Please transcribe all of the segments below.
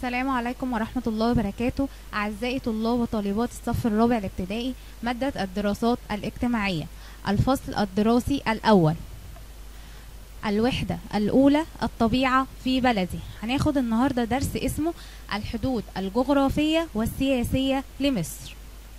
السلام عليكم ورحمة الله وبركاته أعزائي طلاب وطالبات الصف الرابع الابتدائي مادة الدراسات الاجتماعية الفصل الدراسي الأول الوحدة الأولى الطبيعة في بلدي هناخد النهاردة درس اسمه الحدود الجغرافية والسياسية لمصر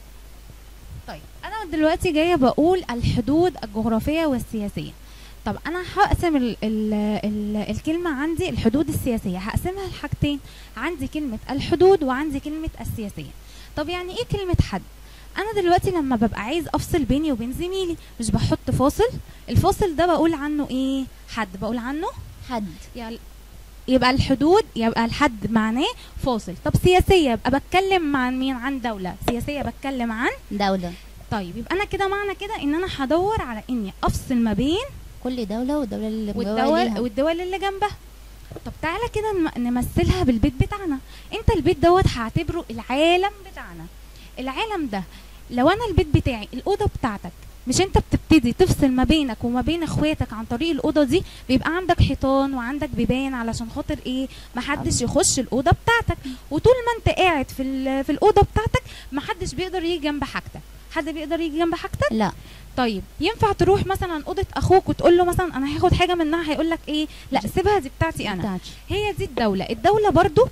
طيب أنا دلوقتي جاية بقول الحدود الجغرافية والسياسية طب انا هقسم ال ال ال الكلمه عندي الحدود السياسيه هقسمها لحاجتين عندي كلمه الحدود وعندي كلمه السياسيه طب يعني ايه كلمه حد انا دلوقتي لما ببقى عايز افصل بيني وبين زميلي مش بحط فاصل الفاصل ده بقول عنه ايه حد بقول عنه حد يعني يبقى الحدود يبقى الحد معناه فاصل طب سياسيه يبقى بتكلم عن مين عن دوله سياسيه بتكلم عن دولة طيب يبقى انا كده معنى كده ان انا هدور على اني افصل ما بين كل دولة والدولة اللي مجاورة والدول ليها. والدول اللي جنبها طب تعالى كده نم- نمثلها بالبيت بتاعنا انت البيت دوت هعتبره العالم بتاعنا العالم ده لو انا البيت بتاعي الاوضه بتاعتك مش انت بتبتدي تفصل ما بينك وما بين اخواتك عن طريق الاوضه دي بيبقى عندك حيطان وعندك بيبان علشان خاطر ايه محدش يخش الاوضه بتاعتك وطول ما انت قاعد في ال- في الاوضه بتاعتك محدش بيقدر يجي جنب حاجتك حد بيقدر يجي جنب حاجتك لا طيب ينفع تروح مثلا اوضه اخوك وتقول له مثلا انا هاخد حاجه منها هيقول لك ايه لا سيبها دي بتاعتي انا بتاعتي. هي دي الدوله الدوله برضو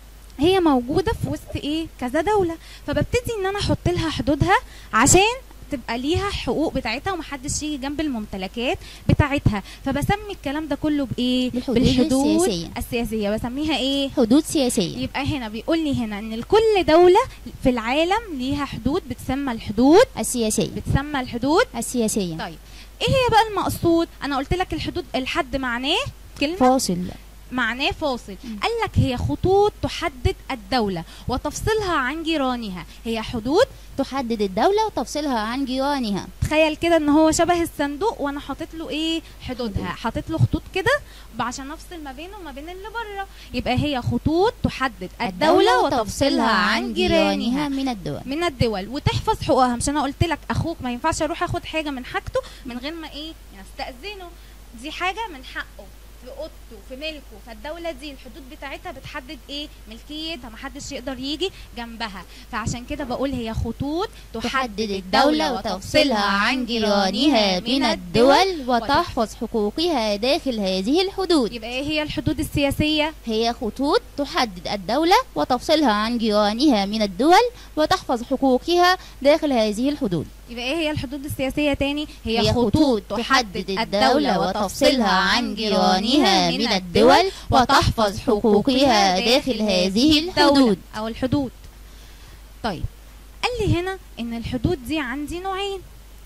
هي موجوده في وسط ايه كذا دوله فببتدي ان انا احط لها حدودها عشان تبقى ليها حقوق بتاعتها ومحدش يجي جنب الممتلكات بتاعتها فبسمي الكلام ده كله بايه بالحدود السياسية. السياسيه بسميها ايه حدود سياسية يبقى هنا بيقول لي هنا ان لكل دوله في العالم ليها حدود بتسمى الحدود السياسية بتسمى الحدود السياسية طيب ايه هي بقى المقصود انا قلت لك الحدود الحد معناه كلمه فاصل معناه فاصل مم. قال لك هي خطوط تحدد الدوله وتفصلها عن جيرانها هي حدود تحدد الدولة وتفصلها عن جيرانها تخيل كده ان هو شبه الصندوق وانا حاطط له ايه حدودها حاطط له خطوط كده عشان افصل ما بينه وما بين اللي بره يبقى هي خطوط تحدد الدوله وتفصلها عن جيرانها من الدول من الدول وتحفظ حقوقها مش انا قلت لك اخوك ما ينفعش اروح اخد حاجه من حاجته من غير ما ايه نستاذنه دي حاجه من حقه في اوضته في ملكه فالدوله دي الحدود بتاعتها بتحدد ايه ملكيتها ما حدش يقدر يجي جنبها فعشان كده بقول هي خطوط تحدد الدولة وتفصلها عن جيرانها من الدول وتحفظ حقوقها داخل هذه الحدود يبقى ايه هي الحدود السياسيه هي خطوط تحدد الدولة وتفصلها عن جيرانها من الدول وتحفظ حقوقها داخل هذه الحدود يبقى ايه هي الحدود السياسيه تاني هي خطوط تحدد الدولة وتفصلها عن جيرانها من الدول وتحفظ حقوقها داخل هذه الحدود او الحدود طيب قال لي هنا ان الحدود دي عندي نوعين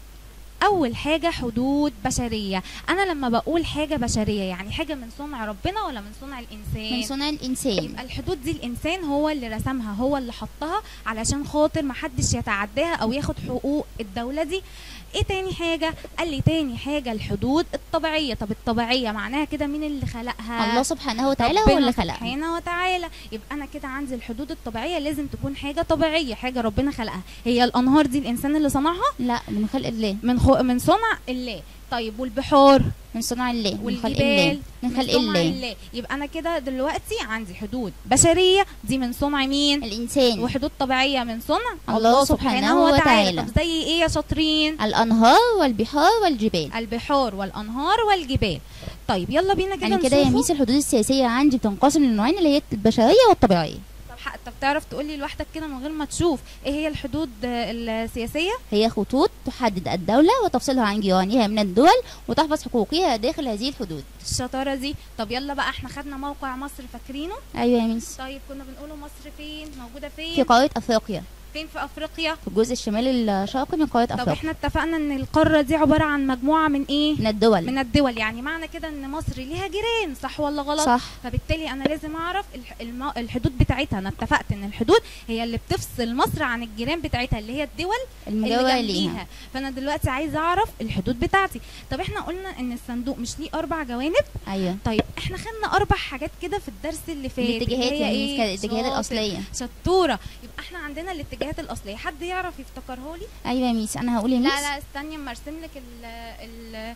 اول حاجه حدود بشريه انا لما بقول حاجه بشريه يعني حاجه من صنع ربنا ولا من صنع الانسان من صنع الإنسان يبقى الحدود دي الانسان هو اللي رسمها هو اللي حطها علشان خاطر ما حدش يتعداها او ياخد حقوق الدوله دي ايه تاني حاجه قال لي تاني حاجه الحدود الطبيعيه طب الطبيعيه معناها كده مين اللي خلقها الله سبحانه وتعالى هو ربنا اللي خلقها سبحانه وتعالى يبقى انا كده عندي الحدود الطبيعيه لازم تكون حاجه طبيعيه حاجه ربنا خلقها هي الانهار دي الانسان اللي صنعها لا من خلق الله من خو... من صنع الله طيب والبحار من صنع الله من خلق والجبال الله من خلق صنع الله الله يبقى انا كده دلوقتي عندي حدود بشريه دي من صنع مين الإنسان وحدود طبيعيه من صنع الله سبحانه وتعالى. طب زي ايه يا شاطرين الأنهار والبحار والجبال البحار والانهار والجبال طيب يلا بينا كده يعني كده يا نشوفه. ميس الحدود السياسية عندي بتنقسم لنوعين اللي هي البشرية والطبيعية طب ح- طب تعرف تقولي لوحدك كده من غير ما تشوف ايه هي الحدود آه، السياسيه هي خطوط تحدد الدولة وتفصلها عن جيرانها من الدول وتحفظ حقوقها داخل هذه الحدود الشطاره دي طب يلا بقى احنا خدنا موقع مصر فاكرينه أيوة يا ميس طيب كنا بنقوله مصر فين موجوده في فين قارة أفريقيا فين في افريقيا في الجزء الشمالي الشرقي من قارة طب أفريقيا احنا اتفقنا ان القاره دي عباره عن مجموعه من ايه من الدول من الدول يعني معنى كده ان مصر ليها جيران صح ولا غلط صح فبالتالي انا لازم اعرف الح- الم... الحدود بتاعتها انا اتفقت ان الحدود هي اللي بتفصل مصر عن الجيران بتاعتها اللي هي الدول المجاورة اللي ليها جنبيها فانا دلوقتي عايزه اعرف الحدود بتاعتي طب احنا قلنا ان الصندوق مش ليه اربع جوانب أيوة طيب احنا خدنا اربع حاجات كده في الدرس اللي فات الاتجاهات اللي يا هي ميس كانت الاتجاهات شاطر. الأصلية شطوره يبقى احنا عندنا الاتجاهات الاصليه حد يعرف يفتكرها لي أيوة يا ميس أنا هقول يا ميس لا لا استني اما ارسم لك ال ال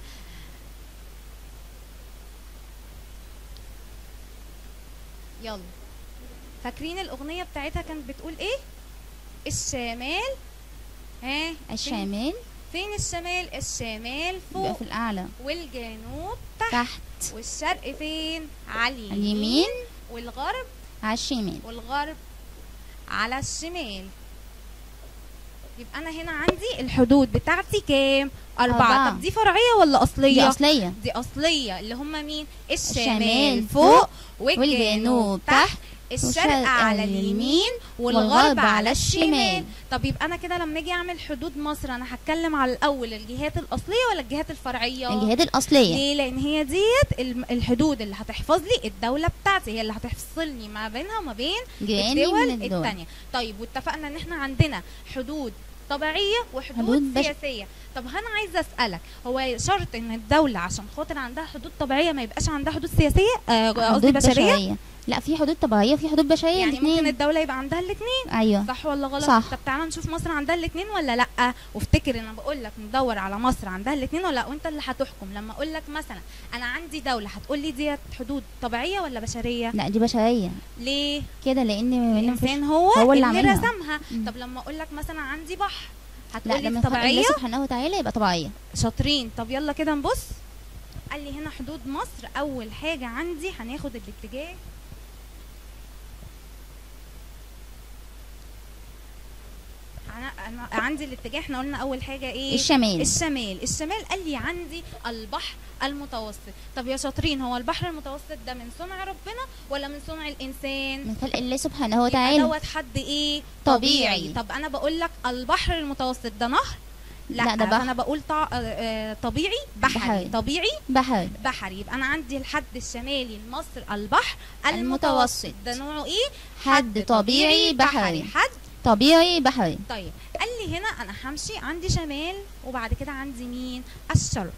يلا فاكرين الاغنيه بتاعتها كانت بتقول ايه الشمال ها فين- الشمال فين الشمال الشمال بيبقى فوق في الأعلى والجنوب تحت تحت والشرق فين على اليمين اليمين والغرب على الشمال والغرب على الشمال يبقى انا هنا عندي الحدود بتاعتي كام أربعة أربعة. طب دي فرعية ولا أصلية دي أصلية دي أصلية اللي هم مين الشمال الشمال فوق فوق والجنوب والجنوب تحت تحت الشرق والشرق على على اليمين والغرب والغرب على على الشمال الشمال. طب يبقى انا كده لما اجي اعمل حدود مصر انا هتكلم على الاول الجهات الاصليه ولا الجهات الفرعيه الجهات الأصلية ليه لان هي ديت الم- الحدود اللي هتحفظ لي الدوله بتاعتي هي اللي هتفصلني ما بينها وما بين جيراني الدول من الدول التانية طيب واتفقنا ان احنا عندنا حدود طبيعية وحدود حدود بش- سياسية طب انا عايزة اسألك هو شرط ان الدولة عشان خاطر عندها حدود طبيعية ما يبقاش عندها حدود سياسية آه، قصدي حدود بشرية لا في حدود طبيعية وفي حدود بشرية يعني ممكن الاثنين الدولة يبقى عندها الاثنين أيوه صح ولا غلط صح. طب تعالى نشوف مصر عندها الاثنين ولا لا وافتكر انا بقول لك ندور على مصر عندها الاثنين ولا لا وانت اللي هتحكم لما اقول لك مثلا انا عندي دولة هتقول لي ديت حدود طبيعية ولا بشرية لا دي بشرية ليه كده لأن لأن مفيش الانسان هو, هو اللي اللي عاملها. رسمها مم. طب لما اقول لك مثلا عندي بحر لا هتقولي ده دي من خلق الله طبيعيه سبحانه وتعالى يبقى طبيعية شاطرين طب يلا كده نبص قال لي هنا حدود مصر اول حاجه عندي هناخد الاتجاه أنا أنا عندي الاتجاه احنا قلنا اول حاجه ايه الشمال الشمال الشمال قال لي عندي البحر المتوسط طب يا شاطرين هو البحر المتوسط ده من صنع ربنا ولا من صنع الانسان من خلق الله سبحانه يبقى وتعالى دوت حد ايه طبيعي. طب انا بقول لك البحر المتوسط ده نهر لا, لا، ده بحر. انا بقول طع... آه، آه، طبيعي بحري بحري. طبيعي بحر بحري يبقى انا عندي الحد الشمالي لمصر البحر المتوسط. المتوسط ده نوعه ايه حد طبيعي بحري حد طبيعي بحري طيب قال لي هنا انا همشي عندي شمال وبعد كده عندي مين الشرق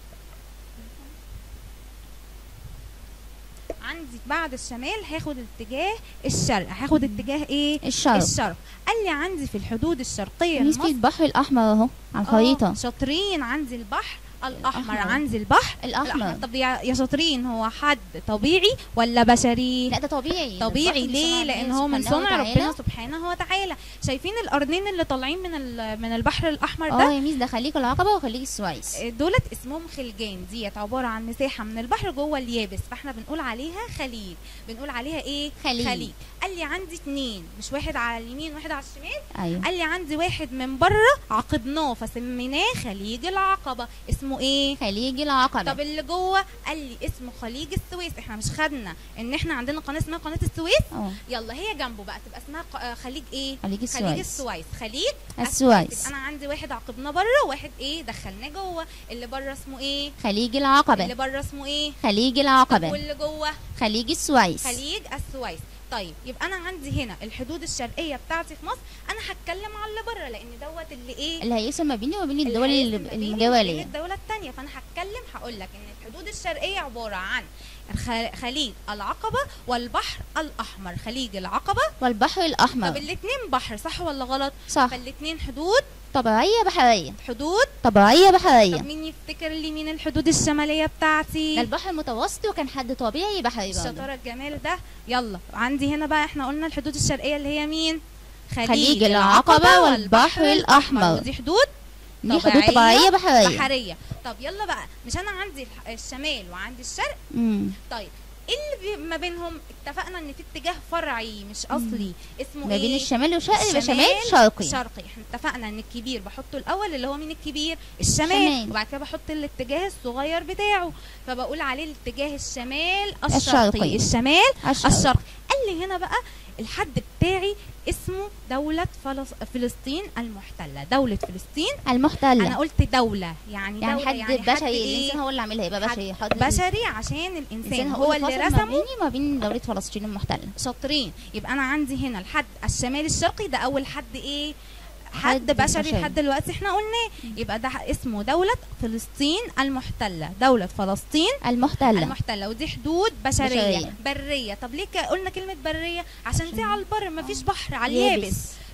عندي بعد الشمال هاخد اتجاه الشرق هاخد اتجاه ايه الشرق الشرق قال لي عندي في الحدود الشرقيه ميس في لمصر البحر الأحمر أهو على الخريطة آه، شاطرين عندي البحر الاحمر الأحمر. عندي البحر الأحمر طب يا يا شاطرين هو حد طبيعي ولا بشري لا ده طبيعي ده طبيعي البحر ليه من صنع لان الله هو من سبحانه صنع وتعالى. ربنا سبحانه وتعالى شايفين القرنين اللي طالعين من ال- من البحر الاحمر ده اه يا ميس ده خليج العقبة وخليج السويس دولت اسمهم خلجان ديت عباره عن مساحه من البحر جوه اليابس فاحنا بنقول عليها خليج بنقول عليها ايه خليج. خليج قال لي عندي اتنين مش واحد على اليمين واحد على الشمال ايوه قال لي عندي واحد من بره عقدناه فسميناه خليج العقبه اسمه ايه خليج العقبة طب اللي جوه قال لي اسمه خليج السويس احنا مش خدنا ان احنا عندنا قناه اسمها قناه السويس اه يلا هي جنبه بقى تبقى اسمها ق- آه، خليج ايه خليج خليج السويس السويس خليج السويس يبقى انا عندي واحد عقبناه بره وواحد ايه دخلناه جوه اللي بره اسمه ايه خليج اللي العقبة بره اسمه ايه خليج طب العقبة واللي جوه خليج السويس خليج السويس طيب يبقى انا عندي هنا الحدود الشرقيه بتاعتي في مصر انا هتكلم على اللي بره لان دوت اللي ايه اللي هيقسم ما بيني وبين اللي الدول هيقسم اللي- ما بيني وبين الجوالية الدوله الثانيه فانا هتكلم هقول لك ان الحدود الشرقيه عباره عن الخ- خليج العقبه والبحر الاحمر خليج العقبه والبحر طب الأحمر الاثنين بحر صح ولا غلط صح فالاثنين حدود طبيعية بحرية حدود طبيعية طب بحرية مين يفتكر لي مين الحدود الشماليه بتاعتي ده البحر المتوسط وكان حد طبيعي بحري برضه الشطاره الجمال ده يلا عندي هنا بقى احنا قلنا الحدود الشرقيه اللي هي مين خليج العقبة والبحر الأحمر. ودي حدود دي حدود طبيعية طبيعية بحرية بحريه طب يلا بقى مش انا عندي الح- الشمال وعندي الشرق مم. طيب ايه اللي بي- ما بينهم اتفقنا ان في اتجاه فرعي مش اصلي اسمه ما ايه بين الشمال والشرق يبقى الشمال شمال شرقي شرقي احنا اتفقنا ان الكبير بحطه الاول اللي هو مين الكبير الشمال شمال. وبعد كده بحط الاتجاه الصغير بتاعه فبقول عليه الاتجاه الشمال الشرقي. الشرقي الشمال الشرق الشرقي قال لي هنا بقى الحد بتاعي اسمه دولة فلس... فلسطين المحتلة دولة فلسطين أنا المحتلة قلت دولة يعني يعني دولة حد يعني بشري إيه؟ الإنسان هو اللي عاملها يبقى حد بشري حد بشري عشان الإنسان الإنسان هو اللي فاصل ما رسمه بيني وما بين دولة فلسطين المحتلة شاطرين يبقى انا عندي هنا الحد الشمالي الشرقي ده اول حد ايه حد حد بشري بشري. لحد دلوقتي احنا قلناه يبقى ده اسمه دولة فلسطين المحتلة دولة فلسطين المحتلة المحتلة ودي حدود بشرية بشرية. برية طب ليه ك- قلنا كلمة برية عشان دي عشان- على البر مفيش بحر على يابس. اليابس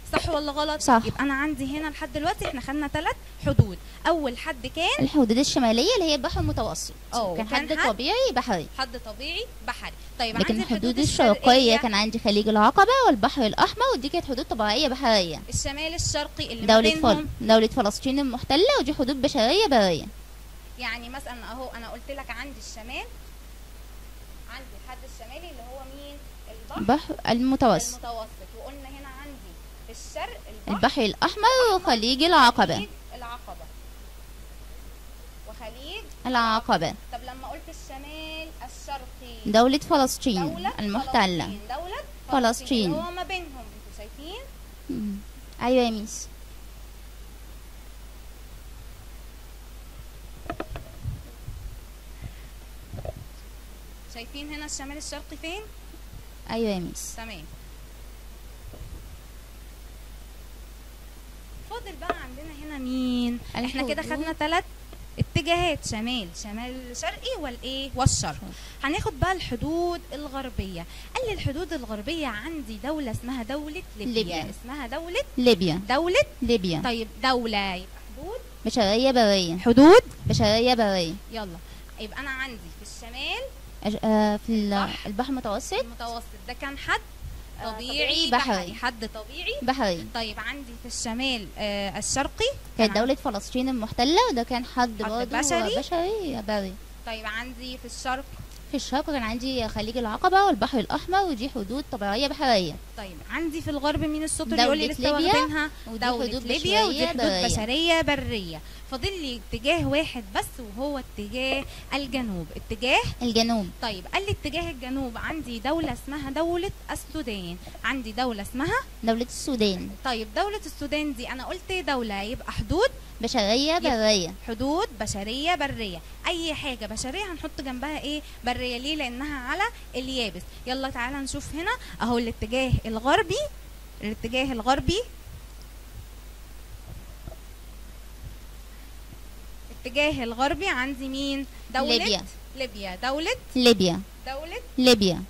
صح ولا غلط صح. يبقى انا عندي هنا لحد دلوقتي احنا خدنا ثلاث حدود اول حد كان الحدود الشماليه اللي هي البحر المتوسط أوه، كان كان حد حد- طبيعي بحري حد طبيعي بحري طيب لكن عندي الحدود الشرقيه كان عندي خليج العقبه والبحر الاحمر ودي كانت حدود طبيعيه بحريه الشمال الشرقي اللي ما دولة فل... بينهم دولة فلسطين المحتلة ودي حدود بشرية برية يعني مثلا اهو انا قلت لك عندي الشمال عندي الحد الشمالي اللي هو مين البحر البحر المتوسط المتوسط وقلنا هنا عندي في الشرق البحر البحر الأحمر وخليج العقبة خليج العقبة وخليج العقبة طب لما قلت الشمال الشرقي دولة فلسطين دولة المحتلة فلسطين دولة فلسطين. اللي هو ما بينهم انتوا شايفين مم. أيوة يا ميس شايفين هنا الشمال الشرقي فين أيوة يا ميس تمام فاضل بقى عندنا هنا مين احنا كده الحدود. خدنا ثلاث اتجاهات شمال شمال شرقي والايه والشرق هناخد بقى الحدود الغربيه قال لي الحدود الغربيه عندي دوله اسمها دوله ليبيا, ليبيا. اسمها دوله ليبيا دوله ليبيا طيب دوله يبقى حدود بشرية برية حدود بشرية برية يلا يبقى انا عندي في الشمال أج- آه، في ال- البحر. البحر المتوسط المتوسط ده كان حد آه، طبيعي طبيعي بحري بحري. حد طبيعي بحري طيب عندي في الشمال آه الشرقي كانت كان دولة فلسطين المحتلة وده كان حد حد برضه بشري. بشري بري طيب عندي في الشرق في الشرق كان عندي خليج العقبة والبحر الأحمر ودي حدود طبيعية بحرية طيب عندي في الغرب مين السطر دولة يقول لي لسه ليبيا واخدينها ودي دولة حدود ليبيا ودي بشرية حدود برية. بشرية برية فاضل لي اتجاه واحد بس وهو اتجاه الجنوب اتجاه الجنوب طيب قال لي اتجاه الجنوب عندي دولة اسمها دولة السودان عندي دولة اسمها دولة السودان طيب دولة السودان دي انا قلت دولة يبقى حدود بشرية يبقى برية حدود بشريه بريه اي حاجه بشريه هنحط جنبها ايه بريه ليه لانها على اليابس يلا تعالى نشوف هنا اهو الاتجاه الغربي الاتجاه الغربي الاتجاه الغربي عندي مين دولة ليبيا. ليبيا دولة ليبيا دولة ليبيا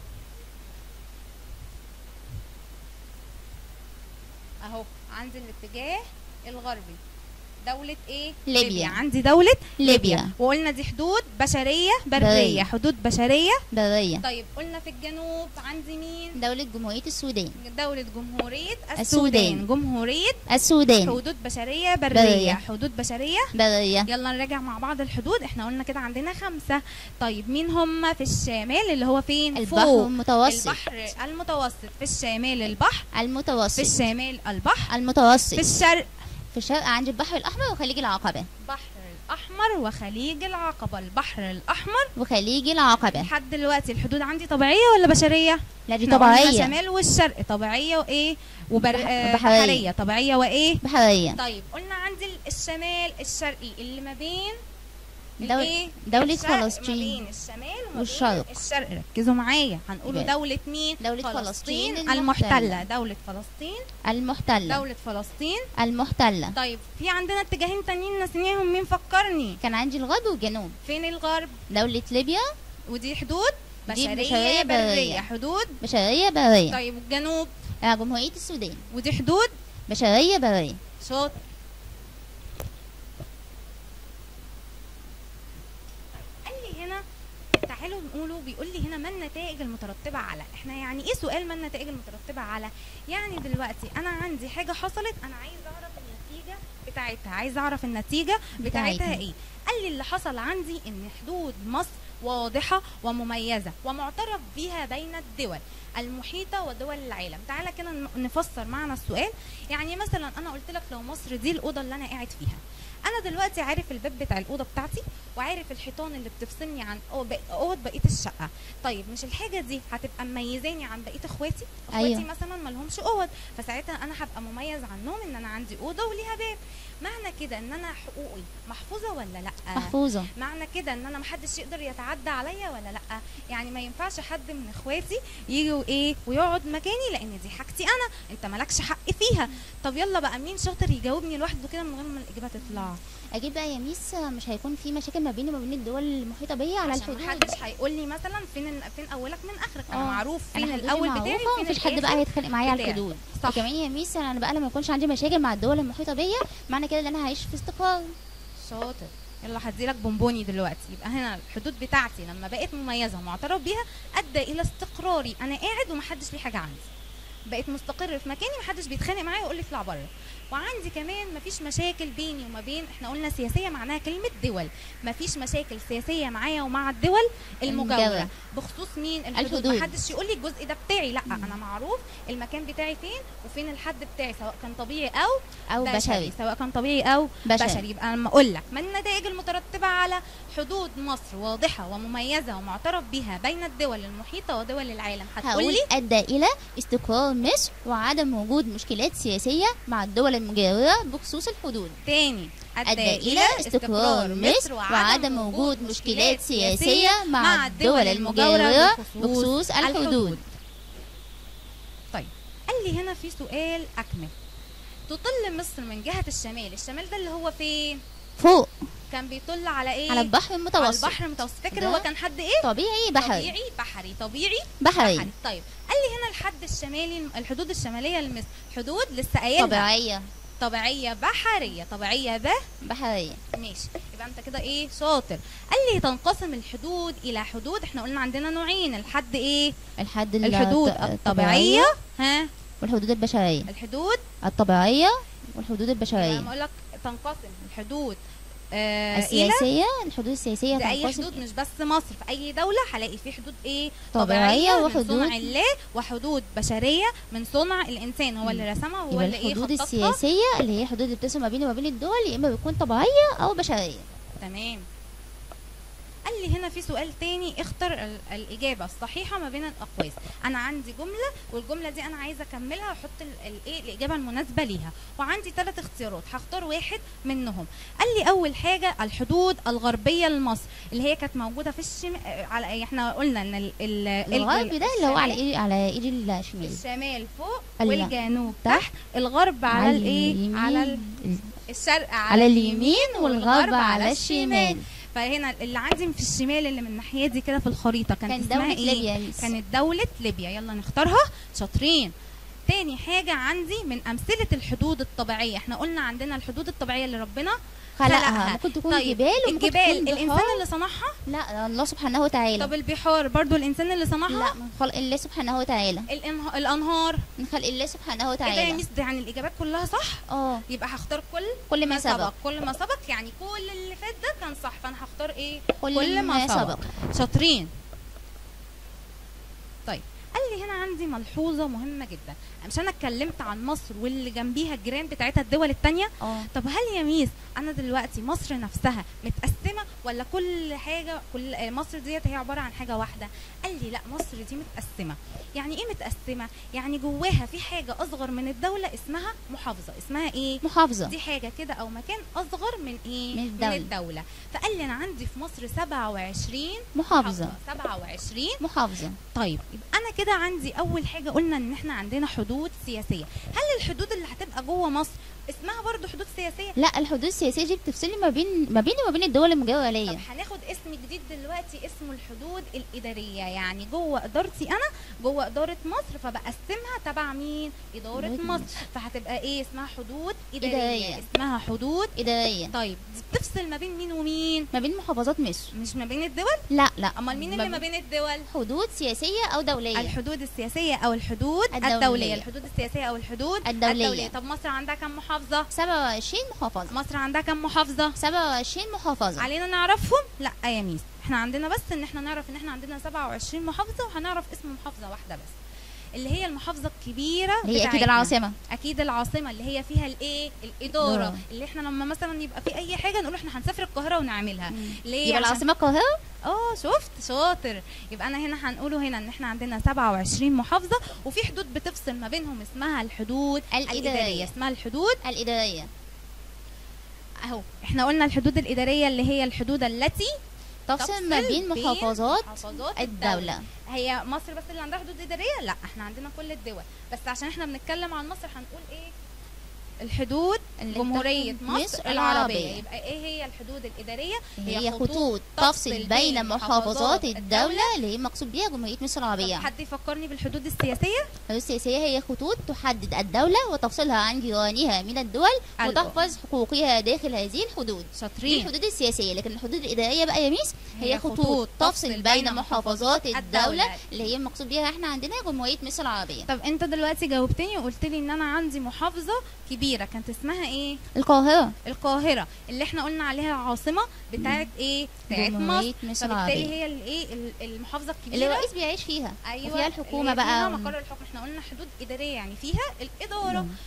اهو عندي الاتجاه الغربي دولة ايه؟ ليبيا. عندي دولة ليبيا. وقلنا دي حدود بشرية برية برية. حدود بشرية برية طيب قلنا في الجنوب عندي مين؟ دولة جمهورية السودان دولة جمهورية السودان, السودان. جمهورية السودان حدود بشرية برية, برية. حدود بشرية برية يلا نراجع مع بعض الحدود احنا قلنا كده عندنا خمسة طيب مين هم في الشمال اللي هو فين؟ البحر فوق. المتوسط البحر المتوسط في الشمال البحر في المتوسط الشمال البحر المتوسط في الشرق في الشرق عندي البحر الأحمر وخليج العقبة البحر الأحمر وخليج العقبة البحر الأحمر وخليج العقبة لحد دلوقتي الحدود عندي طبيعية ولا بشرية؟ لا دي احنا قلنا طبيعية الشمال والشرق طبيعية وإيه؟ وبر... بح- آه، بحرية. بحرية طبيعية وإيه؟ بحرية طيب قلنا عندي الشمال الشرقي اللي ما بين دول- الايه دولة الشرق ما فلسطين بين الشمال وما والشرق. بين الشرق ركزوا معايا هنقولوا يبقى دولة مين دولة فلسطين المحتلة المحتلة. دولة فلسطين المحتلة دولة فلسطين المحتلة طيب في عندنا اتجاهين تانيين ناسيناهم مين فكرني كان عندي الغرب والجنوب فين الغرب دولة ليبيا ودي حدود دي بشرية, بشرية برية. برية. حدود بشرية برية طيب والجنوب آه، جمهورية السودان ودي حدود بشرية برية شاطر قال لي هنا تعالوا نقولوا بيقول لي هنا ما النتائج المترتبة على احنا يعني ايه سؤال ما النتائج المترتبة على يعني دلوقتي انا عندي حاجة حصلت انا عايز اعرف النتيجة بتاعتها عايز اعرف النتيجة بتاعتها بتاعتها. ايه قال لي اللي حصل عندي ان حدود مصر واضحة ومميزة ومعترف بها بين الدول المحيطة ودول العالم تعالى كده ن- نفسر معنى السؤال يعني مثلا انا قلت لك لو مصر دي الاوضه اللي انا قاعد فيها انا دلوقتي عارف الباب بتاع الاوضه بتاعتي وعارف الحيطان اللي بتفصلني عن أو- بق- اوض بقيه الشقه طيب مش الحاجه دي هتبقى مميزاني عن بقيه اخواتي اخواتي أيوة. مثلا ما لهمش اوض فساعتها انا هبقى مميز عنهم ان انا عندي اوضه وليها باب معنى كده ان انا حقوقي محفوظه ولا لا محفوظة معنى كده ان انا محدش يقدر يتعدى عليا ولا لا يعني ما ينفعش حد من اخواتي يجي وايه ويقعد مكاني لان دي حاجتي انا انت مالكش حق فيها طب يلا بقى مين شاطر يجاوبني لوحده كده من غير ما الاجابه تطلع اه اكيد بقى يا ميس مش هيكون في مشاكل ما بيني وما بين الدول المحيطه بيا على عشان الحدود محدش هيقول لي مثلا فين ال- فين اولك من اخرك انا آه. معروف أنا فين حدودي الاول معروفة بتاعي وفين ومفيش حد بقى الآخر. هيتخانق معايا على بتاعي. الحدود صح. وكمان يا ميس انا بقى لما يكونش عندي مشاكل مع الدول المحيطه بيا معنى كده ان انا هعيش في استقرار شاطر يلا هديلك بونبوني دلوقتي يبقى هنا الحدود بتاعتي لما بقت مميزه ومعترف بيها ادى الى استقراري انا قاعد ومحدش ليه حاجه عندي بقيت مستقر في مكاني محدش بيتخانق معايا ويقول لي اطلع بره وعندي كمان مفيش مشاكل بيني وما بين احنا قلنا سياسيه معناها كلمه دول مفيش مشاكل سياسيه معايا ومع الدول المجاوره المجاورة. بخصوص مين الحدود, الحدود. محدش يقول لي الجزء ده بتاعي لا انا معروف المكان بتاعي فين وفين الحد بتاعي سواء كان طبيعي او او بشري سواء كان طبيعي او بشري. بشري يبقى لما اقول لك ما النتائج المترتبه على حدود مصر واضحه ومميزه ومعترف بها بين الدول المحيطه ودول العالم هتقول هقول لي ادى الى استقرار مصر وعدم وجود مشكلات سياسيه مع الدول المجاوره بخصوص الحدود تاني ادى الى استقرار مصر وعدم وجود مشكلات سياسيه مع الدول المجاوره بخصوص الحدود طيب قال لي هنا في سؤال اكمل تطل مصر من جهه الشمال الشمال ده اللي هو فين فوق كان بيطل على ايه على البحر على المتوسط البحر المتوسط فاكر ده هو كان حد ايه طبيعي بحري طبيعي بحري طبيعي بحري طيب قال لي هنا الحد الشمالي الحدود الشماليه لمصر حدود لسه قايلها طبيعيه طبيعيه بحريه طبيعيه ب بحريه ماشي يبقى انت كده ايه شاطر قال لي تنقسم الحدود الى حدود احنا قلنا عندنا نوعين الحد ايه الحد الحدود الط- الطبيعيه ها والحدود البشريه الحدود الطبيعيه والحدود يبقى البشريه لما اقول لك تنقسم الحدود آه الى السياسيه الحدود السياسيه ده اي تنقسم حدود مش بس مصر في اي دوله هلاقي في حدود ايه طبيعية من وحدود- صنع الله وحدود بشريه من صنع الانسان هو اللي رسمها وهو يبقى اللي ايه الحدود خططها السياسيه اللي هي حدود اللي بتقسم ما بيني وما بين الدول يا اما بتكون طبيعيه او بشريه تمام قال لي هنا في سؤال تاني اختر ال- الإجابة الصحيحة ما بين الأقواس أنا عندي جملة والجملة دي أنا عايزة أكملها وأحط ال- الإيه الإجابة المناسبة ليها وعندي ثلاث اختيارات هختار واحد منهم قال لي أول حاجة الحدود الغربية لمصر اللي هي كانت موجودة في الشم على إحنا قلنا إن ال... ال... الغرب ده اللي هو على الشمال- ايد على ايد الشمال الشمال فوق لا. والجنوب تحت. تحت الغرب على الإيه اليمين. على ال- الشرق على اليمين والغرب على الشمال فهنا اللي عندي في الشمال اللي من الناحيه دي كده في الخريطه كانت كان اسمها دولة ايه ليبيا يا ميس. كانت دوله ليبيا يلا نختارها شاطرين تاني حاجة عندي من أمثلة الحدود الطبيعية احنا قلنا عندنا الحدود الطبيعية اللي ربنا خلقها خلقها. ممكن تكون طيب جبال وممكن الجبال تكون الإنسان بحار. اللي صنعها لا الله سبحانه وتعالى طب البحار برضو الإنسان اللي صنعها لا من خلق الله سبحانه وتعالى الإنه- الأنهار من خلق الله سبحانه ايه ده يا وتعالى ميس ده يعني الإجابات كلها صح اه يبقى هختار كل كل ما سبق كل ما سبق يعني كل اللي فات ده كان صح فأنا هختار ايه كل, كل ما ما سبق. سبق شاطرين طيب قال لي هنا عندي ملحوظه مهمه جدا مش انا اتكلمت عن مصر واللي جنبيها الجيران بتاعتها الدول التانية اه طب هل يا ميس انا دلوقتي مصر نفسها متقسمه ولا كل حاجه كل آه، مصر ديت هي عباره عن حاجه واحده قال لي لا مصر دي متقسمه يعني ايه متقسمه يعني جواها في حاجه اصغر من الدوله اسمها محافظه اسمها ايه محافظة دي حاجه كده او مكان اصغر من ايه من الدولة. من الدوله فقال لي انا عندي في مصر 27 محافظة 27 محافظة طيب يبقى انا كده عندي اول حاجه قلنا ان احنا عندنا حدود سياسيه هل الحدود اللي هتبقى جوه مصر اسمها برضو حدود سياسيه لا الحدود السياسية دي بتفصلي ما بين ما بيني وما بين الدول المجاورة طب ليا هناخد اسم جديد دلوقتي اسمه الحدود الاداريه يعني جوه ادارتي انا جوه اداره مصر فبقسمها تبع مين اداره إدارة مصر فهتبقى ايه اسمها حدود اداريه, إدارية. اسمها حدود إدارية طيب دي بتفصل ما بين مين ومين ما بين محافظات مصر مش ما بين الدول لا لا امال مين اللي ما بين الدول حدود سياسية أو دولية الحدود السياسية أو الحدود الدولية. الدولية, الحدود السياسية أو الحدود الدولية. طب مصر عندها كم محافظة؟ 27 محافظة مصر عندها كم محافظة؟ 27 محافظة علينا نعرفهم؟ لا يا ميس احنا عندنا بس ان احنا نعرف ان احنا عندنا 27 محافظة وهنعرف اسم محافظة واحدة بس اللي هي المحافظة الكبيرة هي أكيد بتاعتنا. العاصمة اكيد العاصمة اللي هي فيها الايه؟ الإدارة إدارة. اللي احنا لما مثلا يبقى في أي حاجة نقول احنا هنسافر القاهرة ونعملها ليه؟ يبقى عشان- العاصمة القاهرة اه شفت شاطر يبقى انا هنا هنقوله هنا ان احنا عندنا 27 محافظه وفي حدود بتفصل ما بينهم اسمها الحدود الإدارية. اسمها الحدود الإدارية اهو احنا قلنا الحدود الاداريه اللي هي الحدود التي تفصل ما بين محافظات محافظات الدولة هي مصر بس اللي عندها حدود اداريه لا احنا عندنا كل الدول بس عشان احنا بنتكلم عن مصر هنقول ايه الحدود اللي جمهورية تحكم مصر العربية يبقى ايه هي الحدود الإدارية هي خطوط تفصل بين محافظات الدولة اللي هي مقصود بيها جمهورية مصر طب العربية حد يفكرني بالحدود السياسية الحدود السياسية هي خطوط تحدد الدولة وتفصلها عن جيرانها من الدول الو. وتحفظ حقوقها داخل هذه الحدود دي شاطرين الحدود السياسية لكن الحدود الإدارية بقى يا ميس هي هي خطوط خطوط تفصل بين محافظات الدولة الدولة. اللي هي مقصود بيها احنا عندنا جمهورية مصر العربية طب انت دلوقتي جاوبتني وقلت لي ان انا عندي محافظة كبيرة كانت اسمها ايه القاهرة القاهرة اللي احنا قلنا عليها عاصمة بتاعت ايه بتاعت مصر جمهورية مصر فبالتالي العربية هي الايه ال- المحافظة اللي الكبيرة الرئيس بيعيش فيها ايوه وفيها الحكومة اللي هي بقى فيها وال- مقر الحكم احنا قلنا حدود اداريه يعني فيها الاداره مم.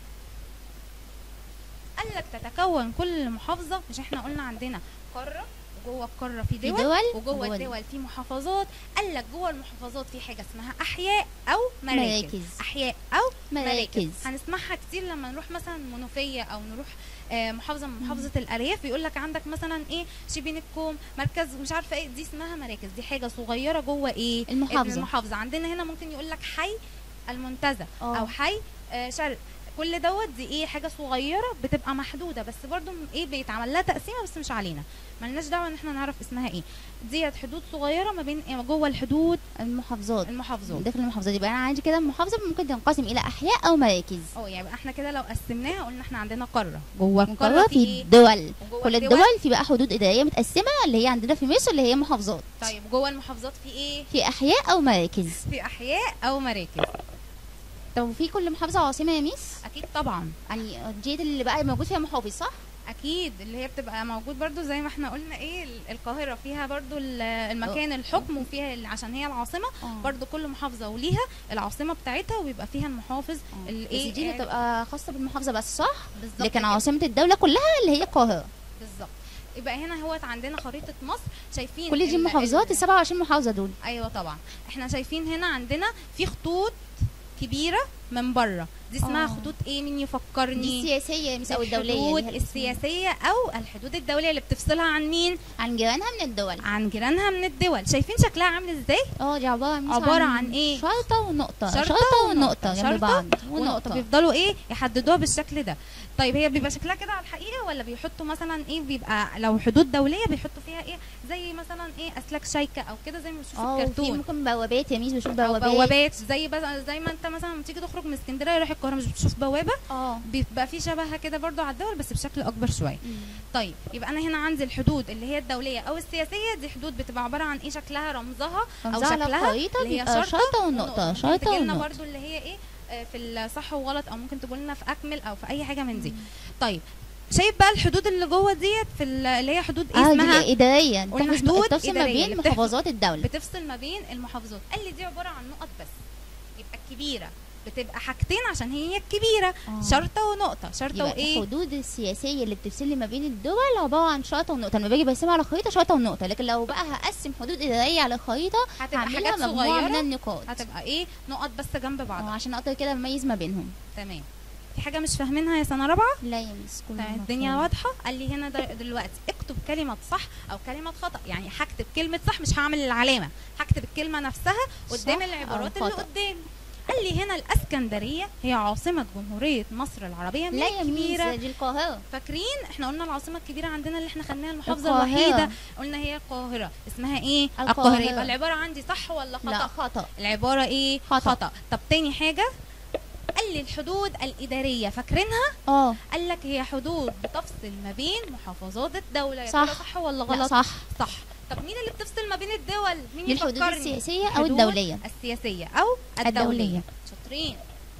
قال لك تتكون كل محافظه مش احنا قلنا عندنا قاره وجوه القاره في في دول, دول وجوه وجوه الدول في محافظات قال لك جوه المحافظات في حاجه اسمها احياء او مراكز, مراكز. احياء او مراكز مراكز هنسمعها كتير لما نروح مثلا منوفيه او نروح آه، محافظه من محافظه الارياف بيقول لك عندك مثلا ايه شبين الكوم مركز مش عارفه ايه دي اسمها مراكز دي حاجه صغيره جوه ايه المحافظة. المحافظه عندنا هنا ممكن يقول لك حي المنتزه اه. او حي آه، شرق كل دوت دي ايه حاجه صغيره بتبقى محدوده بس برضو م- ايه بيتعمل لها تقسيمه بس مش علينا ملناش دعوه ان احنا نعرف اسمها ايه ديت حدود صغيره ما بين إيه جوه الحدود المحافظات المحافظات داخل المحافظات يبقى انا عندي كده محافظة ممكن تنقسم إلى أحياء أو مراكز اه يعني احنا كده لو قسمناها قلنا احنا عندنا قاره جوه مقرر القاره في في ايه الدول وجوه كل الدول في بقى حدود إدارية متقسمة اللي هي عندنا في مصر اللي هي محافظات طيب جوه المحافظات في ايه في أحياء أو مراكز في احياء او مراكز طب وفي كل محافظة عاصمة يا ميس اكيد طبعا يعني ديت اللي بقى موجود فيها محافظ صح؟ اكيد اللي هي بتبقى موجود برضو زي ما احنا قلنا ايه ال- القاهره فيها برضو ال- المكان الحكم وفيها ال- عشان هي العاصمه برضو كل محافظه وليها العاصمه بتاعتها ويبقى فيها المحافظ بس الايه دي اللي بتبقى خاصة بالمحافظة بس صح؟ بالظبط لكن كده. عاصمة الدولة كلها اللي هي القاهرة بالظبط يبقى هنا هو عندنا خريطه مصر شايفين كل دي ال- المحافظات ال- ال 27 محافظة دول ايوه طبعا احنا شايفين هنا عندنا في خطوط كبيره من بره دي اسمها آه. خطوط ايه مين دي يفكرني السياسية يا ميس أو الدولية الحدود اللي هي الاسم. السياسيه او الحدود الدوليه اللي بتفصلها عن مين عن جيرانها من الدول عن جيرانها من الدول شايفين شكلها عامل ازاي اه دي عبارة عن عبارة عن إيه؟ شرطة ونقطة شرطة شرطة ونقطة. ونقطة جنب شرطة بعض ونقطة بيفضلوا ايه يحددوها بالشكل ده طيب هي بيبقى شكلها كده على الحقيقة ولا بيحطوا مثلا ايه بيبقى لو حدود دولية بيحطوا فيها ايه زي مثلا ايه اسلاك شايكة او كده زي ما بنشوف في اه وفي الكرتون ممكن بوابات يا ميس بشوف أو بوابات بوابات زي بز... زي ما انت مثلا لما تيجي تخرج من اسكندريه رايح القاهره مش بتشوف بوابه اه بيبقى في شبهها كده برضو على الدول بس بشكل اكبر شويه طيب يبقى انا هنا عندي الحدود اللي هي الدوليه او السياسيه دي حدود بتبقى عباره عن ايه شكلها رمزها او رمزها على شكلها الخريطة اللي هي بيبقى شرطة شرطة ونقطة ممكن شرطة تجي لنا ونقطة برضو اللي هي ايه آه، في الصح وغلط او ممكن تقول لنا في اكمل او في اي حاجه من دي طيب شايف بقى الحدود اللي جوه ديت في ال- اللي هي حدود ايه اه اسمها دي إدارية قلنا تحفظ- حدود تفصل ما إدارية بين اللي بتحفظ- محافظات الدولة بتفصل ما بين المحافظات قال لي دي عباره عن نقط بس يبقى الكبيره بتبقى حاجتين عشان هي الكبيره آه. شرطه ونقطه شرطه يبقى وايه الحدود السياسية اللي بتفصل لي ما بين الدول عبارة عن شرطة ونقطة لما باجي برسمها على خريطة شرطة ونقطة لكن لو بقى هقسم حدود إدارية على خريطة هتبقى هعملها حاجات مجموعة من صغيره النقاط هتبقى ايه نقط بس جنب اه بعضها عشان اقدر كده اميز ما بينهم تمام في حاجه مش فاهمينها يا سنه رابعه لا يا ميس كله تمام الدنيا مفهوم. واضحه قال لي هنا در- دلوقتي اكتب كلمه صح او كلمه خطا يعني هكتب كلمه صح مش هعمل العلامه هكتب الكلمه نفسها قدام صح العبارات أو اللي خطأ. قدام قال لي هنا الاسكندريه هي عاصمه جمهوريه مصر العربيه لا من يا ميس الكبيره دي القاهرة فاكرين احنا قلنا العاصمه الكبيره عندنا اللي احنا خدناها المحافظه القاهرة. الوحيده قلنا هي القاهره اسمها ايه القاهرة. يبقى العباره عندي صح ولا خطا لا خطأ العباره ايه خطأ. خطا طب تاني حاجه قال لي الحدود الاداريه فاكرينها اه قال لك هي حدود بتفصل ما بين محافظات الدولة يا صح. ترى صح ولا لا غلط؟ صح صح طب مين اللي بتفصل ما بين الدول؟ مين دي الحدود يفكرني؟ السياسية أو الحدود الدولية السياسية أو الدولية الدولية. شاطرين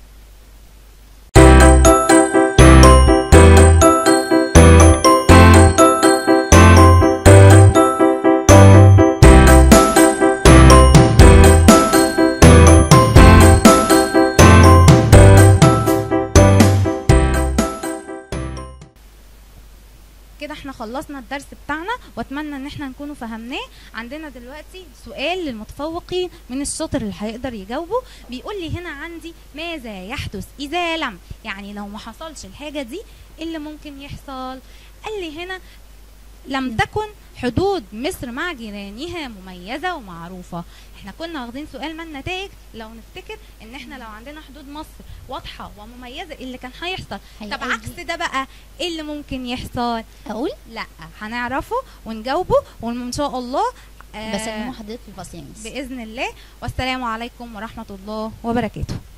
كده احنا خلصنا الدرس بتاعنا واتمنى ان احنا نكونوا فهمناه عندنا دلوقتي سؤال للمتفوقين من الشاطر اللي هيقدر يجاوبه بيقول لي هنا عندي ماذا يحدث اذا لم يعني لو ما حصلش الحاجه دي ايه اللي ممكن يحصل قال لي هنا لم تكن حدود مصر مع جيرانها مميزة ومعروفة احنا كنا واخدين سؤال ما النتائج لو نفتكر ان احنا لو عندنا حدود مصر واضحة ومميزة إيه اللي كان هيحصل طب هيقل- عكس ده بقى ايه اللي ممكن يحصل اقول لا هنعرفه ونجاوبه وان شاء الله آه، بس المحددات في الفصل يا ميس بإذن الله والسلام عليكم ورحمة الله وبركاته